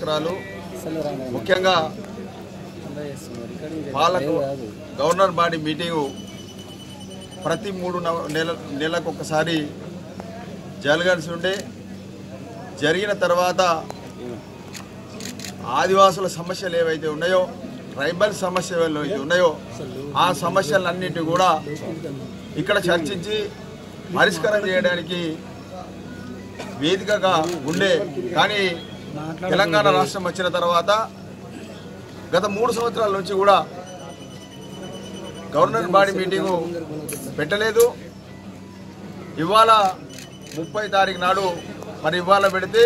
నమస్కారాలు ముఖ్యంగా పాలకు గవర్నర్ బాడీ మీటింగు ప్రతి మూడు నవ- నెల నెలలకు ఒకసారి జరగాల్సి ఉండే జరిగిన తర్వాత ఆదివాసుల సమస్యలు ఏవైతే ఉన్నాయో ట్రైబల్ సమస్యలు ఏవైతే ఉన్నాయో ఆ సమస్యలన్నిటి కూడా ఇక్కడ చర్చించి పరిష్కారం చేయడానికి వేదికగా ఉండే కానీ తెలంగాణ రాష్ట్రం వచ్చిన తర్వాత గత మూడు సంవత్సరాల నుంచి కూడా గవర్నర్ బాడీ మీటింగు పెట్టలేదు ఇవాళ ముప్పై తారీఖు నాడు మరి ఇవాళ పెడితే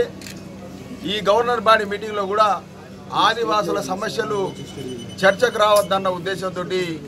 ఈ గవర్నర్ బాడీ మీటింగ్లో కూడా ఆదివాసుల సమస్యలు చర్చకు రావద్దన్న ఉద్దేశంతో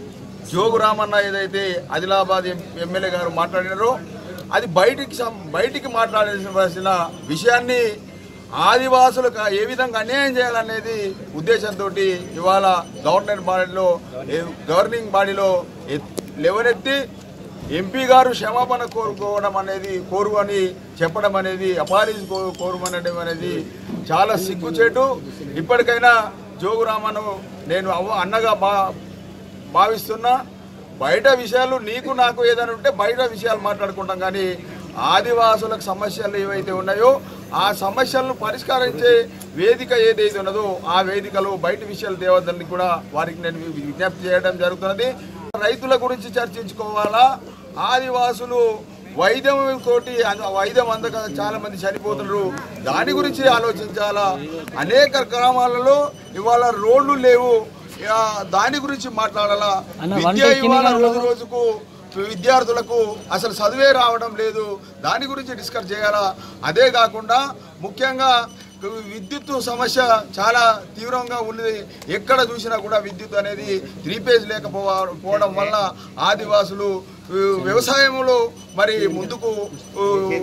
జోగు రామన్న ఏదైతే ఆదిలాబాద్ ఎం- ఎమ్మెల్యే గారు మాట్లాడినారో అది బయటికి సం- బయటికి మాట్లాడాల్సిన విషయాన్ని ఆదివాసులకు ఏ విధంగా అన్యాయం చేయాలనేది ఉద్దేశంతో ఇవాళ గవర్నర్ బాడీలో ఏ- గవర్నింగ్ బాడీలో ఎత్- లేవనెత్తి ఎంపీ గారు క్షమాపణ కోరుకోవడం అనేది కోరు అని చెప్పడం అనేది అపాలిజ్ కో- కోరుమనడం అనేది చాలా సిగ్గుచేటు ఇప్పటికైనా జోగురామను నేను అవ్వ అన్నగా బా భావిస్తున్నా బయట విషయాలు నీకు నాకు ఏదైనా ఉంటే బయట విషయాలు మాట్లాడుకుంటాం కానీ ఆదివాసులకు సమస్యలు ఏవైతే ఉన్నాయో ఆ సమస్యలను పరిష్కరించే వేదిక ఏదైతే ఉన్నదో ఆ వేదికలో బయట విషయాలు దేవతల్ని కూడా వారికి నేను విజ్ఞప్తి చేయడం జరుగుతున్నది రైతుల గురించి చర్చించుకోవాలా ఆదివాసులు వైద్యం తోటి అంద- వైద్యం అందక చాలా మంది చనిపోతున్నారు దాని గురించి ఆలోచించాలా అనేక గ్రామాలలో ఇవాళ రోడ్లు లేవు ఇక దాని గురించి మాట్లాడాలా విద్య ఇవాళ రోజు రోజుకు విద్యార్థులకు అసలు చదివే రావడం లేదు దాని గురించి డిస్కస్ చేయాలా అదే కాకుండా ముఖ్యంగా విద్యుత్ సమస్య చాలా తీవ్రంగా ఉన్నది ఎక్కడ చూసినా కూడా విద్యుత్ అనేది త్రీ పేజ్ లేకపోవడం వల్ల ఆదివాసులు ఉ, వ్యవసాయంలో మరి ముందుకు ఉ,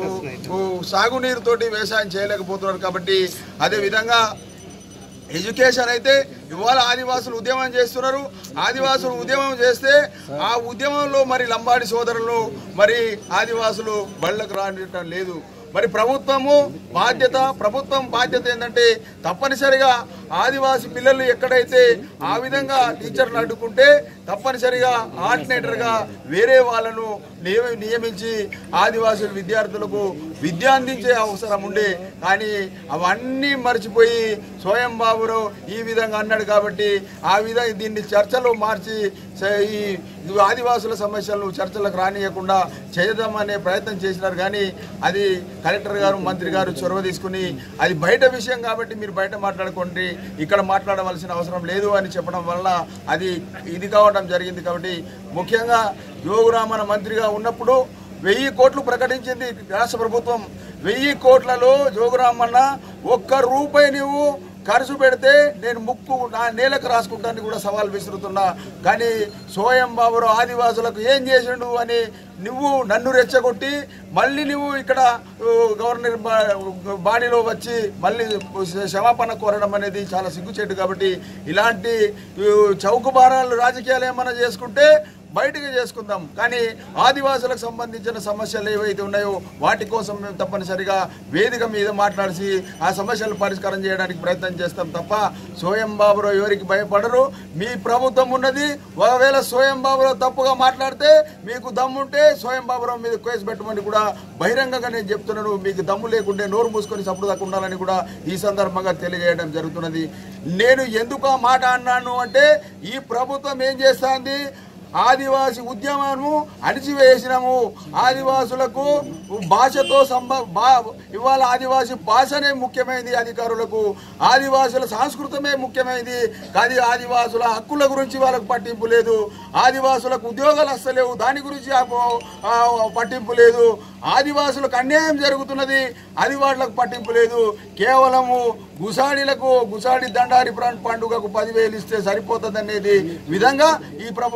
ఉ, సాగునీరుతోటి వ్యవసాయం చేయలేకపోతున్నారు కాబట్టి అదే విధంగా ఎడ్యుకేషన్ అయితే ఇవాళ ఆదివాసులు ఉద్యమం చేస్తున్నారు ఆదివాసులు ఉద్యమం చేస్తే ఆ ఉద్యమంలో మరి లంబాడి సోదరులు మరి ఆదివాసులు బళ్ళకు రానిటం లేదు మరి ప్రభుత్వము బాధ్యత ప్రభుత్వం బాధ్యత ఏంటంటే తప్పనిసరిగా ఆదివాసి పిల్లలు ఎక్కడైతే ఆ విధంగా టీచర్లు అడ్డుకుంటే తప్పనిసరిగా ఆల్టర్నేటర్గా వేరే వాళ్ళను నియమి నియమించి ఆదివాసుల విద్యార్థులకు విద్య అందించే అవసరం ఉండే కానీ అవన్నీ మర్చిపోయి స్వయం బాబురావు ఈ విధంగా అన్నాడు కాబట్టి ఆ విధంగా దీన్ని చర్చలో మార్చి స- ఈ ఈ ఆదివాసుల సమస్యలను చర్చలకు రానియకుండా చేద్దామనే ప్రయత్నం చేసినారు కానీ అది కలెక్టర్ గారు మంత్రి గారు చొరవ తీసుకుని అది బయట విషయం కాబట్టి మీరు బయట మాట్లాడుకోండి ఇక్కడ మాట్లాడవలసిన అవసరం లేదు అని చెప్పడం వల్ల అది ఇది కావడం జరిగింది కాబట్టి ముఖ్యంగా యోగురామన మంత్రిగా ఉన్నప్పుడు వెయ్యి కోట్లు ప్రకటించింది రాష్ట్ర ప్రభుత్వం వెయ్యి కోట్లలో జోగురామన్న ఒక్క రూపాయి నువ్వు ఖర్చు పెడితే నేను ముక్కు నా నేలకు రాసుకుంటాను కూడా సవాల్ విసురుతున్నా కానీ సోయం బాబురావు ఆదివాసులకు ఏం చేసిండు అని నువ్వు నన్ను రెచ్చగొట్టి మళ్ళీ నువ్వు ఇక్కడ ఊ, గవర్నర్ బా- బాడీలో వచ్చి మళ్ళీ క్షమాపణ కోరడం అనేది చాలా సిగ్గుచేటు కాబట్టి ఇలాంటి ఊ, చౌకబారాలు రాజకీయాలు ఏమైనా చేసుకుంటే బయటకు చేసుకుందాం కానీ ఆదివాసులకు సంబంధించిన సమస్యలు ఏవైతే ఉన్నాయో వాటి కోసం మేము తప్పనిసరిగా వేదిక మీద మాట్లాడిసి ఆ సమస్యలు పరిష్కారం చేయడానికి ప్రయత్నం చేస్తాం తప్ప స్వయం బాబురావు ఎవరికి భయపడరు మీ ప్రభుత్వం ఉన్నది ఒకవేళ స్వయం బాబురావు తప్పుగా మాట్లాడితే మీకు దమ్ముంటే స్వయం బాబురావు మీద కేసు పెట్టమని కూడా బహిరంగంగా నేను చెప్తున్నాను మీకు దమ్ము లేకుంటే నోరు మూసుకొని సప్పుడు దాకా ఉండాలని కూడా ఈ సందర్భంగా తెలియజేయడం జరుగుతున్నది నేను ఎందుకు ఆ మాట అన్నాను అంటే ఈ ప్రభుత్వం ఏం చేస్తుంది ఆదివాసి ఉద్యమము అణిచివేసినాము ఆదివాసులకు భాషతో సంబ బా ఇవాళ ఆదివాసి భాషనే ముఖ్యమైనది అధికారులకు ఆదివాసుల సంస్కృతమే ముఖ్యమైనది కానీ ఆదివాసుల హక్కుల గురించి వాళ్ళకు పట్టింపు లేదు ఆదివాసులకు ఉద్యోగాలు వస్తలేవు దాని గురించి ఆ పో- ఆ పట్టింపు లేదు ఆదివాసులకు అన్యాయం జరుగుతున్నది అది వాళ్ళకు పట్టింపు లేదు కేవలము గుసాడిలకు గుసాడి దండారి ప్ర- పండుగకు పదివేలు ఇస్తే సరిపోతుంది అనేది విధంగా ఈ ప్రభుత్వం వ్యవహరి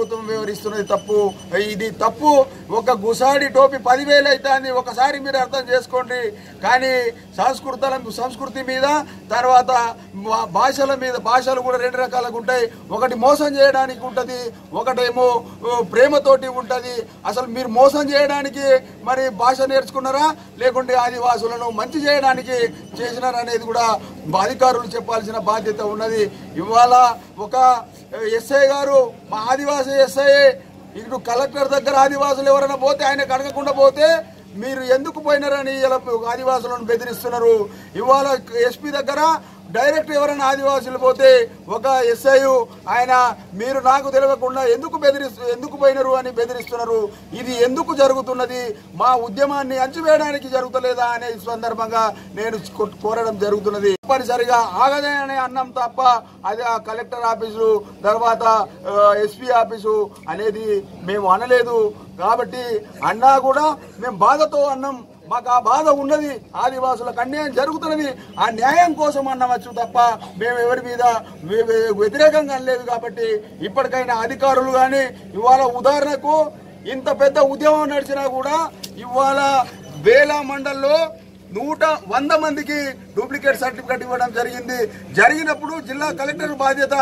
వ్యవహరిస్తున్నది తప్పు ఇది తప్పు ఒక గుసాడి టోపీ పదివేలు అవుతుంది ఒకసారి మీరు అర్థం చేసుకోండి కానీ సంస్కృతాల సంస్కృతి మీద తర్వాత భా- భాషల మీద భాషలు కూడా రెండు రకాలుగా ఉంటాయి ఒకటి మోసం చేయడానికి ఉంటుంది ఒకటేమో ఓ, ప్రేమతోటి ఉంటుంది అసలు మీరు మోసం చేయడానికి మరి భాష నేర్చుకున్నారా లేకుంటే ఆదివాసులను మంచి చేయడానికి చేసినారా అనేది కూడా అధికారులు చెప్పాల్సిన బాధ్యత ఉన్నది ఇవాళ ఒక ఎస్ఐ గారు మా ఆదివాసీ ఎస్ఐ ఇటు కలెక్టర్ దగ్గర ఆదివాసులు ఎవరైనా పోతే ఆయనకు అడగకుండా పోతే మీరు ఎందుకు పోయినారని ఇలా ఆదివాసులను బెదిరిస్తున్నారు ఇవాళ ఎస్పీ దగ్గర డైరెక్ట్ ఎవరైనా ఆదివాసులు పోతే ఒక ఎస్ఐ ఆయన మీరు నాకు తెలియకుండా ఎందుకు బెదిరిస్తు ఎందుకు పోయినారు అని బెదిరిస్తున్నారు ఇది ఎందుకు జరుగుతున్నది మా ఉద్యమాన్ని అంచివేయడానికి జరుగుతలేదా అనే సందర్భంగా నేను కో- కోరడం జరుగుతున్నది తప్పనిసరిగా ఆగదే అనే అన్నం తప్ప అది ఆ కలెక్టర్ ఆఫీసు తర్వాత ఎస్పీ ఆఫీసు అనేది మేము అనలేదు కాబట్టి అన్నా కూడా మేము బాధతో అన్నం మాకు ఆ బాధ ఉన్నది ఆదివాసులకు అన్యాయం జరుగుతున్నది ఆ న్యాయం కోసం అన్నవచ్చు తప్ప మేము ఎవరి మీద వ్య- వ్య- వ్యతిరేకంగా అనలేదు కాబట్టి ఇప్పటికైనా అధికారులు కానీ ఇవాళ ఉదాహరణకు ఇంత పెద్ద ఉద్యమం నడిచినా కూడా ఇవాళ వేల మండల్లో నూట వంద మందికి డూప్లికేట్ సర్టిఫికేట్ ఇవ్వడం జరిగింది జరిగినప్పుడు జిల్లా కలెక్టర్ బాధ్యత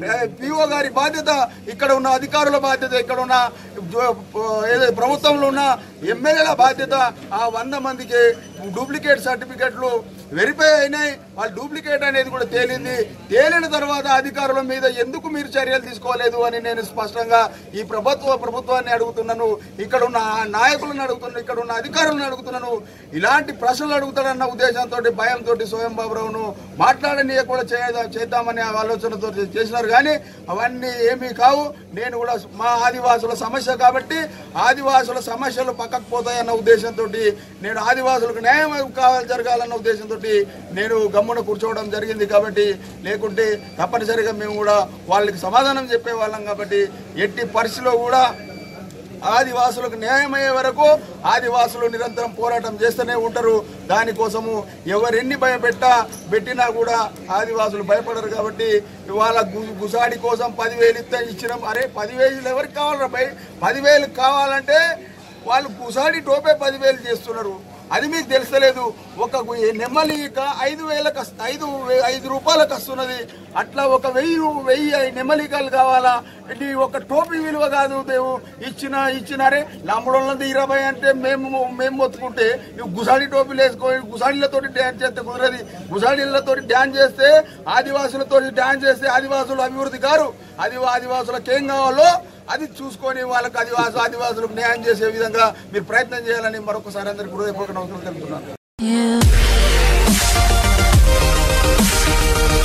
పిఓ గారి బాధ్యత ఇక్కడ ఉన్న అధికారుల బాధ్యత ఇక్కడ ఉన్న జో- ఏదో ప్రభుత్వంలో ఉన్న ఎమ్మెల్యేల బాధ్యత ఆ వంద మందికి డూప్లికేట్ సర్టిఫికెట్లు వెరిఫై అయినాయి వాళ్ళు డూప్లికేట్ అనేది కూడా తేలింది తేలిన తర్వాత అధికారుల మీద ఎందుకు మీరు చర్యలు తీసుకోలేదు అని నేను స్పష్టంగా ఈ ప్రభుత్వ ప్రభుత్వాన్ని అడుగుతున్నాను ఇక్కడ ఉన్న నాయకులను అడుగుతున్నాను ఇక్కడ ఉన్న అధికారులను అడుగుతున్నాను ఇలాంటి ప్రశ్నలు అడుగుతాడన్న ఉద్దేశంతో భయంతో స్వయం బాబురావును మాట్లాడనీయకుండా చేయ- చేద్దామనే ఆలోచనతో చేసినారు కానీ అవన్నీ ఏమీ కావు నేను కూడా మా ఆదివాసుల సమస్య కాబట్టి ఆదివాసుల సమస్యలు పక్కకు పోతాయన్న ఉద్దేశంతో నేను ఆదివాసులకు న్యాయం కావాలి జరగాలన్న ఉద్దేశంతో నేను గమ్మున కూర్చోవడం జరిగింది కాబట్టి లేకుంటే తప్పనిసరిగా మేము కూడా వాళ్ళకి సమాధానం చెప్పే వాళ్ళం కాబట్టి ఎట్టి పరిస్థితిలో కూడా ఆదివాసులకు న్యాయమయ్యే వరకు ఆదివాసులు నిరంతరం పోరాటం చేస్తూనే ఉంటారు దానికోసము ఎవరెన్ని భయపెట్టా పెట్టినా కూడా ఆదివాసులు భయపడరు కాబట్టి ఇవాళ గు- గుసాడి కోసం పదివేలు ఇస్తే ఇచ్చినాం అరే పదివేలు ఎవరికి కావాలరా భయ్ పదివేలు కావాలంటే వాళ్ళు గుసాడి టోపే పదివేలు చేస్తున్నారు అది మీకు తెలుస్తలేదు ఒక గు- నెమ్మలి ఈక ఐదు వేలకు వస్త- ఐదు వే- ఐదు రూపాయలకు వస్తున్నది అట్లా ఒక వెయ్యి వెయ్యి నెమ్మలికలు కావాలా ఇది ఒక టోపీ విలువ కాదు మేము ఇచ్చిన ఇచ్చినారే లంబడోళ్ళది ఇరవై అంటే మేము మేము మొత్తుకుంటే ఇవి గుసాడి టోపీలు వేసుకొని గుసాడీలతో డ్యాన్స్ చేస్తే కుదరది గుసాడీలతో డ్యాన్స్ చేస్తే ఆదివాసులతో డ్యాన్స్ చేస్తే ఆదివాసులు అభివృద్ధి కారు అది ఆదివాసులకు ఏం కావాలో అది చూసుకొని వాళ్ళకి ఆదివాసు ఆదివాసులకు న్యాయం చేసే విధంగా మీరు ప్రయత్నం చేయాలని మరొకసారి అందరికి హృదయపూర్వక నమస్కారం తెలుపుతున్నాను You